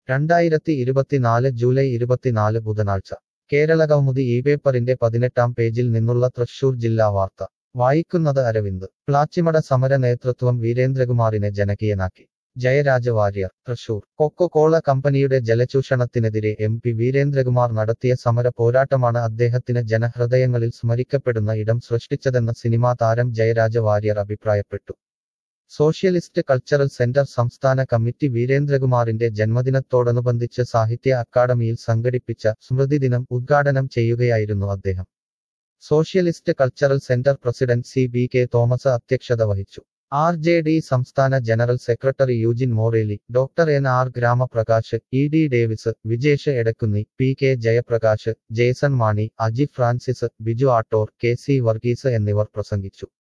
രണ്ടായിരത്തി ഇരുപത്തിനാല് ജൂലൈ ഇരുപത്തിനാല് ബുധനാഴ്ച കേരള കൗമുദി ഈ പേപ്പറിന്റെ പതിനെട്ടാം പേജിൽ നിന്നുള്ള തൃശൂർ ജില്ലാ വാർത്ത വായിക്കുന്നത് അരവിന്ദ് പ്ലാച്ചിമട സമര നേതൃത്വം വീരേന്ദ്രകുമാറിനെ ജനകീയനാക്കി ജയരാജ വാര്യർ തൃശൂർ കൊക്കോ കോള കമ്പനിയുടെ ജലചൂഷണത്തിനെതിരെ എം പി വീരേന്ദ്രകുമാർ നടത്തിയ സമര പോരാട്ടമാണ് അദ്ദേഹത്തിന് ജനഹൃദയങ്ങളിൽ സ്മരിക്കപ്പെടുന്ന ഇടം സൃഷ്ടിച്ചതെന്ന് സിനിമാ താരം ജയരാജ വാര്യർ അഭിപ്രായപ്പെട്ടു സോഷ്യലിസ്റ്റ് കൾച്ചറൽ സെന്റർ സംസ്ഥാന കമ്മിറ്റി വീരേന്ദ്രകുമാറിന്റെ ജന്മദിനത്തോടനുബന്ധിച്ച് സാഹിത്യ അക്കാദമിയിൽ സംഘടിപ്പിച്ച സ്മൃതിദിനം ഉദ്ഘാടനം ചെയ്യുകയായിരുന്നു അദ്ദേഹം socialist cultural centre president C B K Thomas അധ്യക്ഷത വഹിച്ചു ആർ ജെ ഡി സംസ്ഥാന general secretary Eugene Morely doctor N R Gramaprakash E D Davis Vijesh Edakkunni P K Jayaprakash Jason Mani Aji Francis Biju Attor K C Varghese എന്നിവർ പ്രസംഗിച്ചു